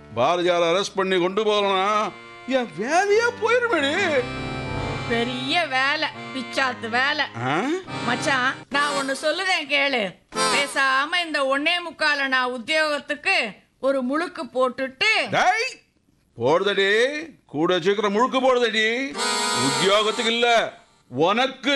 Bharathiyar arrest பண்ணி கொண்டு போகலனா என் வேலையே போயிருமேடி பெரிய வேலை பிச்சாத்து வேலை ஆ? மச்சான் நான் ஒன்னு சொல்லுறேன் கேளு பேசாம இந்த ஒன்னே முக்கால நான் உத்தியோகத்துக்கு ஒரு முழுக்கு போட்டுட்டு டேய் போடுதடி கூட சீக்கிரம் முழுக்கு போடுதடி உத்தியோகத்துக்கு இல்ல உனக்கு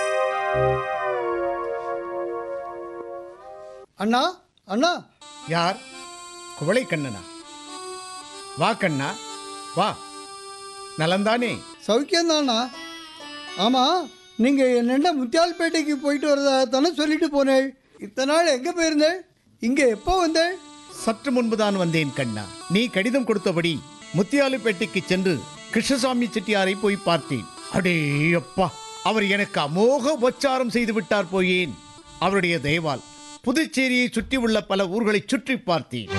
அண்ணா அண்ணா யார் குவளை கண்ணனா வா கண்ணா வா நலந்தானே சௌக்கியம்தாண்ணா ஆமாம் நீங்கள் என்னென்ன முத்தியால்பேட்டைக்கு போயிட்டு வரதா தானே சொல்லிட்டு போனேன் இத்தனை நாள் எங்கே போயிருந்தேன் இங்கே எப்போ வந்தேன் சற்று முன்புதான் வந்தேன் கண்ணா நீ கடிதம் கொடுத்தபடி முத்தியாலுப்பேட்டைக்கு சென்று கிருஷ்ணசாமி செட்டியாரை போய் பார்த்தேன் அடே அப்பா அவர் எனக்கு அமோக உபச்சாரம் செய்து விட்டார் போயேன் அவருடைய தயவால் புதுச்சேரியை சுற்றியுள்ள பல ஊர்களை சுற்றி பார்த்தேன்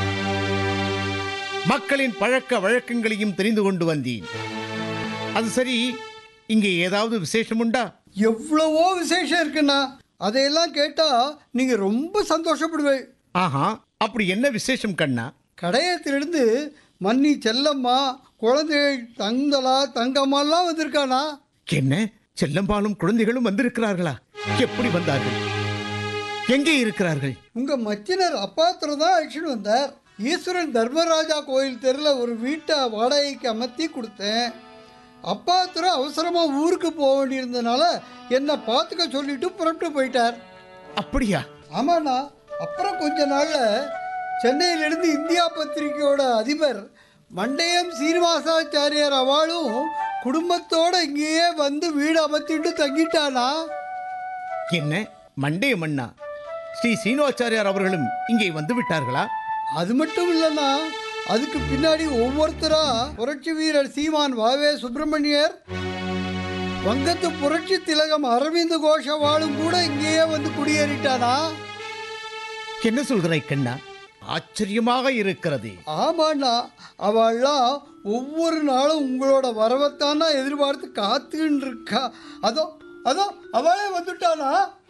மக்களின் பழக்க வழக்கங்களையும் தெரிந்து கொண்டு வந்தேன் அது சரி இங்கே ஏதாவது விசேஷம் உண்டா எவ்வளவோ விசேஷம் இருக்குண்ணா அதையெல்லாம் கேட்டால் நீங்கள் ரொம்ப சந்தோஷப்படுவேன் ஆஹா அப்படி என்ன விசேஷம் கண்ணா கடையத்திலிருந்து மன்னி செல்லம்மா குழந்தைகள் தங்கலா தங்கம்மாலாம் வந்திருக்கானா என்ன செல்லம்பாலும் குழந்தைகளும் வந்திருக்கிறார்களா எப்படி வந்தார்கள் எங்கே இருக்கிறார்கள் உங்க மச்சினர் அப்பாத்துல தான் அழைச்சிட்டு வந்தார் ஈஸ்வரன் தர்மராஜா கோயில் தெருவில் ஒரு வீட்டை வாடகைக்கு அமர்த்தி கொடுத்தேன் அப்பாத்துறை அவசரமா ஊருக்கு போக வேண்டியிருந்தனால என்னை பார்த்துக்க சொல்லிட்டு புறப்பட்டு போயிட்டார் அப்படியா ஆமாண்ணா அப்புறம் கொஞ்ச நாள்ல சென்னையிலிருந்து இந்தியா பத்திரிகையோட அதிபர் மண்டையம் சீனிவாசாச்சாரியார் அவளும் குடும்பத்தோட இங்கேயே வந்து வீடு அமர்த்திட்டு தங்கிட்டானா என்ன மண்டே மன்னா ஸ்ரீ சீனோச்சாரியார் அவர்களும் இங்கே வந்து விட்டார்களா அது மட்டும் இல்லைண்ணா அதுக்கு பின்னாடி ஒவ்வொருத்தரா புரட்சி வீரர் சீமான் வாவே சுப்பிரமணியர் வங்கத்து புரட்சி திலகம் அரவிந்த் கோஷவாலும் கூட இங்கேயே வந்து குடியேறிட்டானா என்ன சொல்கிறாய் கண்ணா ஆச்சரியமாக இருக்கிறது ஆமாண்ணா அவள்லாம் ஒவ்வொரு நாளும் உங்களோட வரவைத்தானா எதிர்பார்த்து காத்துக்கிட்டு இருக்கா அதோ அதோ அவளே வந்துட்டானா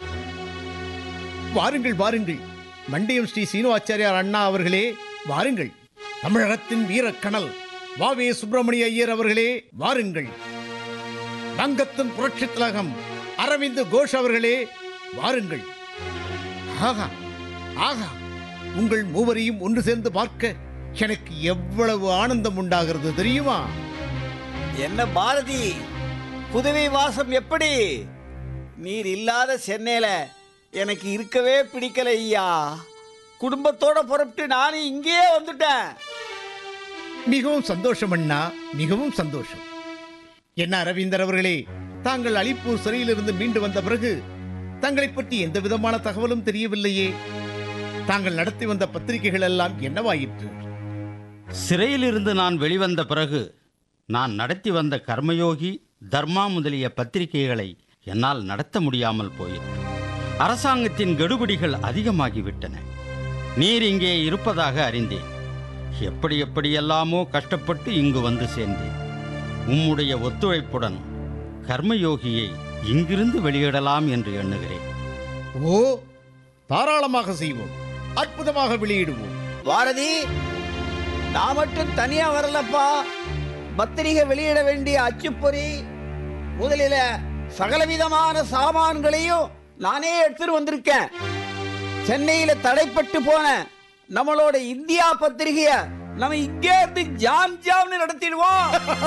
வாருங்கள் வாருங்கள் மண்டியம் ஸ்ரீ சீனோச்சாரியார் அண்ணா அவர்களே வாருங்கள் தமிழகத்தின் வீரக்கணல் வாவே சுப்பிரமணிய ஐயர் அவர்களே வாருங்கள் வங்கத்தின் புரட்சி திலகம் அரவிந்த் கோஷ் அவர்களே வாருங்கள் ஆகா ஆகா உங்கள் மூவரையும் ஒன்று சேர்ந்து பார்க்க எனக்கு எவ்வளவு ஆனந்தம் உண்டாகிறது தெரியுமா என்ன பாரதி புதுவை வாசம் எப்படி நீர் இல்லாத சென்னையில எனக்கு இருக்கவே பிடிக்கல ஐயா குடும்பத்தோட புறப்பட்டு நானும் இங்கேயே வந்துட்டேன் மிகவும் சந்தோஷம் அண்ணா மிகவும் சந்தோஷம் என்ன அரவிந்தர் அவர்களே தாங்கள் அலிப்பூர் சிறையிலிருந்து மீண்டு வந்த பிறகு தங்களை பற்றி எந்த விதமான தகவலும் தெரியவில்லையே தாங்கள் நடத்தி வந்த பத்திரிகைகள் எல்லாம் என்னவாயிற்று சிறையிலிருந்து நான் வெளிவந்த பிறகு நான் நடத்தி வந்த கர்மயோகி தர்மா முதலிய பத்திரிகைகளை என்னால் நடத்த முடியாமல் போயிற்று அரசாங்கத்தின் கெடுபிடிகள் அதிகமாகிவிட்டன நீர் இங்கே இருப்பதாக அறிந்தேன் எப்படி எப்படியெல்லாமோ கஷ்டப்பட்டு இங்கு வந்து சேர்ந்தேன் உம்முடைய ஒத்துழைப்புடன் கர்மயோகியை இங்கிருந்து வெளியிடலாம் என்று எண்ணுகிறேன் ஓ தாராளமாக செய்வோம் அற்புதமாக வெளியிடுவோம் பாரதி நான் மட்டும் தனியா வரலப்பா பத்திரிகை வெளியிட வேண்டிய அச்சுப்பொறி முதலில சகலவிதமான சாமான்களையும் நானே எடுத்துட்டு வந்திருக்கேன் சென்னையில தடைப்பட்டு போன நம்மளோட இந்தியா பத்திரிகைய நம்ம இங்கே இருந்து ஜாம் ஜாம்னு நடத்திடுவோம்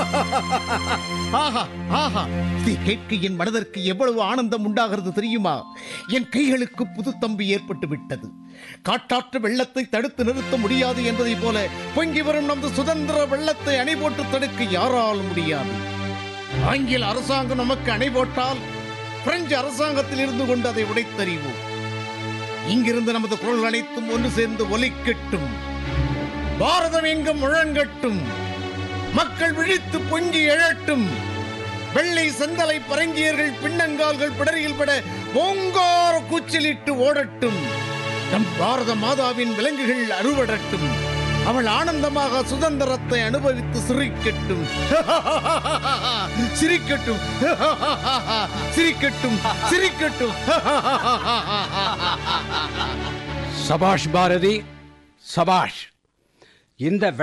ஆஹா ஆஹா இதை கேட்க என் மனதிற்கு எவ்வளவு ஆனந்தம் உண்டாகிறது தெரியுமா என் கைகளுக்கு புது தம்பி ஏற்பட்டு விட்டது காட்டாற்று வெள்ளத்தை தடுத்து நிறுத்த முடியாது என்பதைப் போல பொங்கி வரும் நமது சுதந்திர வெள்ளத்தை அணை போட்டு தடுக்க யாராலும் முடியாது ஆங்கில அரசாங்கம் நமக்கு அணை போட்டால் பிரெஞ்சு அரசாங்கத்தில் இருந்து கொண்டு அதை உடைத்தறிவோம் இங்கிருந்து நமது குரல் அனைத்தும் ஒன்று சேர்ந்து ஒலிக்கட்டும் பாரதம் எங்கும் முழங்கட்டும் மக்கள் விழித்து பொங்கி எழட்டும் வெள்ளை செந்தலை பரங்கியர்கள் பின்னங்கால்கள் பிடரியில் பட ஓங்கார கூச்சலிட்டு ஓடட்டும் நம் பாரத மாதாவின் விலங்குகள் அறுவடட்டும் அவள் ஆனந்தமாக சுதந்திரத்தை அனுபவித்து சிரிக்கட்டும் சிரிக்கட்டும் சிரிக்கட்டும் சிரிக்கட்டும் சபாஷ் பாரதி சபாஷ் இந்த